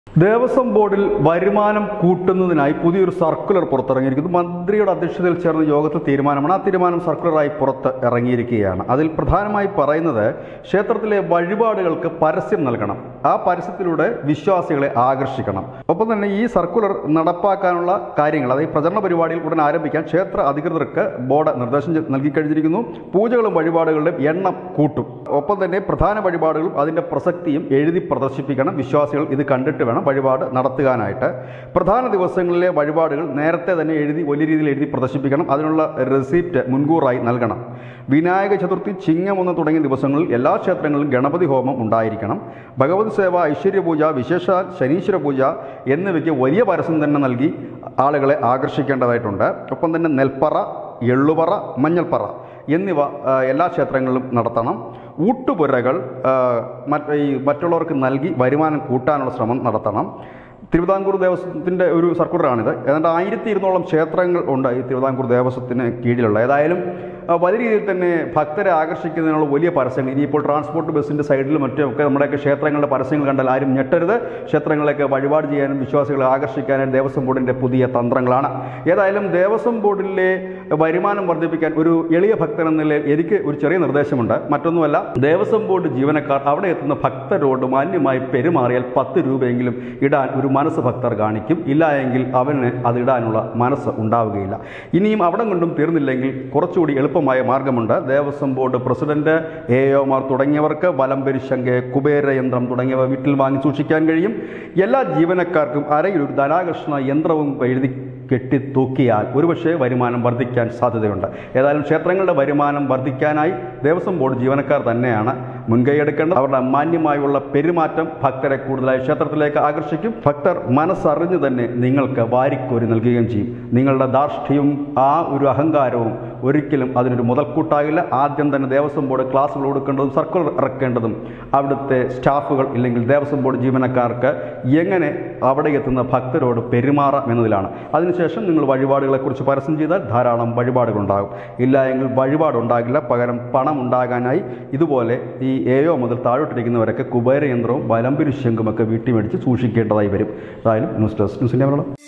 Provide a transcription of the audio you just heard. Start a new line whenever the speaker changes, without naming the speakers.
ദേവസ്വം ബോർഡിൽ വരുമാനം കൂട്ടുന്നതിനായി പുതിയൊരു സർക്കുലർ പുറത്തിറങ്ങിയിരിക്കുന്നു മന്ത്രിയുടെ അധ്യക്ഷതയിൽ ചേർന്ന യോഗത്തിൽ തീരുമാനമാണ് ആ തീരുമാനം സർക്കുലറായി പുറത്ത് ഇറങ്ങിയിരിക്കുകയാണ് അതിൽ പ്രധാനമായി പറയുന്നത് ക്ഷേത്രത്തിലെ വഴിപാടുകൾക്ക് പരസ്യം നൽകണം ആ പരസ്യത്തിലൂടെ വിശ്വാസികളെ ആകർഷിക്കണം ഒപ്പം തന്നെ ഈ സർക്കുലർ നടപ്പാക്കാനുള്ള കാര്യങ്ങൾ അതായത് പ്രചരണ പരിപാടികൾ ഉടൻ ആരംഭിക്കാൻ ക്ഷേത്ര അധികൃതർക്ക് ബോർഡ് നിർദ്ദേശം ചെ- നൽകി കഴിഞ്ഞിരിക്കുന്നു പൂജകളും വഴിപാടുകളുടെയും എണ്ണം കൂട്ടും ഒപ്പം തന്നെ പ്രധാന വഴിപാടുകളും അതിൻ്റെ പ്രസക്തിയും എഴുതി പ്രദർശിപ്പിക്കണം വിശ്വാസികൾ ഇത് കണ്ടിട്ട് വേണം വഴിപാട് നടത്തുവാനായിട്ട് പ്രധാന ദിവസങ്ങളിലെ വഴിപാടുകൾ നേരത്തെ തന്നെ എഴുതി വലിയ രീതിയിൽ എഴുതി പ്രദർശിപ്പിക്കണം അതിനുള്ള റെസിപ്റ്റ് മുൻകൂറായി നൽകണം വിനായക ചതുർത്ഥി ചിങ്ങം ഒന്ന് തുടങ്ങിയ ദിവസങ്ങളിൽ എല്ലാ ക്ഷേത്രങ്ങളിലും ഗണപതി ഹോമം ഉണ്ടായിരിക്കണം ഭഗവത് സേവ ഐശ്വര്യ പൂജ വിശേഷ ശനീശ്വര പൂജ എന്നിവയ്ക്ക് വലിയ പരസ്യം തന്നെ നൽകി ആളുകളെ ആകർഷിക്കേണ്ടതായിട്ടുണ്ട് ഒപ്പം തന്നെ നെൽപ്പറ എള്ളുപറ മഞ്ഞൾപ്പറ എന്നിവ ആ, എല്ലാ ക്ഷേത്രങ്ങളിലും നടത്തണം ഊട്ടുപുരകൾ ആ, മറ്റ് ഈ മറ്റുള്ളവർക്ക് നൽകി വരുമാനം കൂട്ടാനുള്ള ശ്രമം നടത്തണം തിരുവിതാംകൂർ ദേവസ്വത്തിൻ്റെ ഒരു സർക്കുലറാണിത് ഏതാണ്ട് ആയിരത്തി ഇരുന്നോളം ക്ഷേത്രങ്ങൾ ഉണ്ട് ഈ തിരുവിതാംകൂർ ദേവസ്വത്തിന് കീഴിലുള്ള ഏതായാലും ആ, വലിയ രീതിയിൽ തന്നെ ഭക്തരെ ആകർഷിക്കുന്നതിനുള്ള വലിയ പരസ്യങ്ങൾ ഇനിയിപ്പോൾ ട്രാൻസ്പോർട്ട് ബസ്സിൻ്റെ സൈഡിലും മറ്റും ഒക്കെ നമ്മുടെയൊക്കെ ക്ഷേത്രങ്ങളുടെ പരസ്യങ്ങൾ കണ്ടാൽ ആരും ഞെട്ടരുത് ക്ഷേത്രങ്ങളൊക്കെ വഴിപാട് ചെയ്യാനും വിശ്വാസികളെ ആകർഷിക്കാനും ദേവസ്വം ബോർഡിൻ്റെ പുതിയ തന്ത്രങ്ങളാണ് ഏതായാലും ദേവസ്വം ബോർഡിലെ വരുമാനം വർദ്ധിപ്പിക്കാൻ ഒരു എളിയ ഭക്തൻ എന്ന നിലയിൽ എനിക്ക് ഒരു ചെറിയ നിർദ്ദേശമുണ്ട് മറ്റൊന്നുമല്ല ദേവസ്വം ബോർഡ് ജീവനക്കാർ അവിടെ എത്തുന്ന ഭക്തരോട് മാന്യമായി പെരുമാറിയാൽ പത്ത് രൂപയെങ്കിലും ഇടാൻ ഒരു മനസ്സ് ഭക്തർ കാണിക്കും ഇല്ല എങ്കിൽ അവന് അത് ഇടാനുള്ള മനസ്സ് ഉണ്ടാവുകയില്ല ഇനിയും അവിടെ കൊണ്ടും തീർന്നില്ലെങ്കിൽ കുറച്ചുകൂടി എളുപ്പമായ മാർഗമുണ്ട് Devaswom board president A Omar തുടങ്ങിയവർക്ക് വലംപരി ശങ്ക കുബേര യന്ത്രം തുടങ്ങിയവ വീട്ടിൽ വാങ്ങി സൂക്ഷിക്കാൻ കഴിയും എല്ലാ ജീവനക്കാർക്കും അരയിൽ ഒരു ധനാകർഷണ യന്ത്രവും എഴുതി കെട്ടി തൂക്കിയാൽ ഒരുപക്ഷെ വരുമാനം വർദ്ധിക്കാൻ സാധ്യതയുണ്ട് ഏതായാലും ക്ഷേത്രങ്ങളുടെ വരുമാനം വർദ്ധിക്കാനായി ദേവസ്വം ബോർഡ് ജീവനക്കാർ തന്നെയാണ് മുൻകൈയെടുക്കേണ്ടത് അവരുടെ മാന്യമായുള്ള പെരുമാറ്റം ഭക്തരെ കൂടുതലായി ക്ഷേത്രത്തിലേക്ക് ആകർഷിക്കും ഭക്തർ മനസ്സറിഞ്ഞു തന്നെ നിങ്ങൾക്ക് വാരിക്കോരി നൽകുകയും ചെയ്യും നിങ്ങളുടെ ധാർഷ്ട്യവും ആ ഒരു അഹങ്കാരവും ഒരിക്കലും അതിനൊരു മുതൽക്കൂട്ടാകില്ല ആദ്യം തന്നെ ദേവസ്വം ബോർഡ് ക്ലാസ്സുകൾ കൊടുക്കേണ്ടതും സർക്കുലർ ഇറക്കേണ്ടതും അവിടുത്തെ സ്റ്റാഫുകൾ ഇല്ലെങ്കിൽ ദേവസ്വം ബോർഡ് ജീവനക്കാർക്ക് എങ്ങനെ അവിടെ എത്തുന്ന ഭക്തരോട് പെരുമാറാം എന്നതിലാണ് അതിനുശേഷം നിങ്ങൾ വഴിപാടുകളെക്കുറിച്ച് പരസ്യം ചെയ്താൽ ധാരാളം വഴിപാടുകളുണ്ടാകും ഇല്ല എങ്കിൽ വഴിപാടുണ്ടാകില്ല പകരം പണം ഉണ്ടാകാനായി ഇതുപോലെ ഈ എയോ മുതൽ താഴോട്ടിരിക്കുന്നവരൊക്കെ കുബേര യന്ത്രവും വലംപിരി ശംഖുമൊക്കെ വീട്ടിൽ മേടിച്ച് സൂക്ഷിക്കേണ്ടതായി വരും അതായാലും ന്യൂസ് ഡെസ്ക് ന്യൂസിൻ്റെ മലയാളം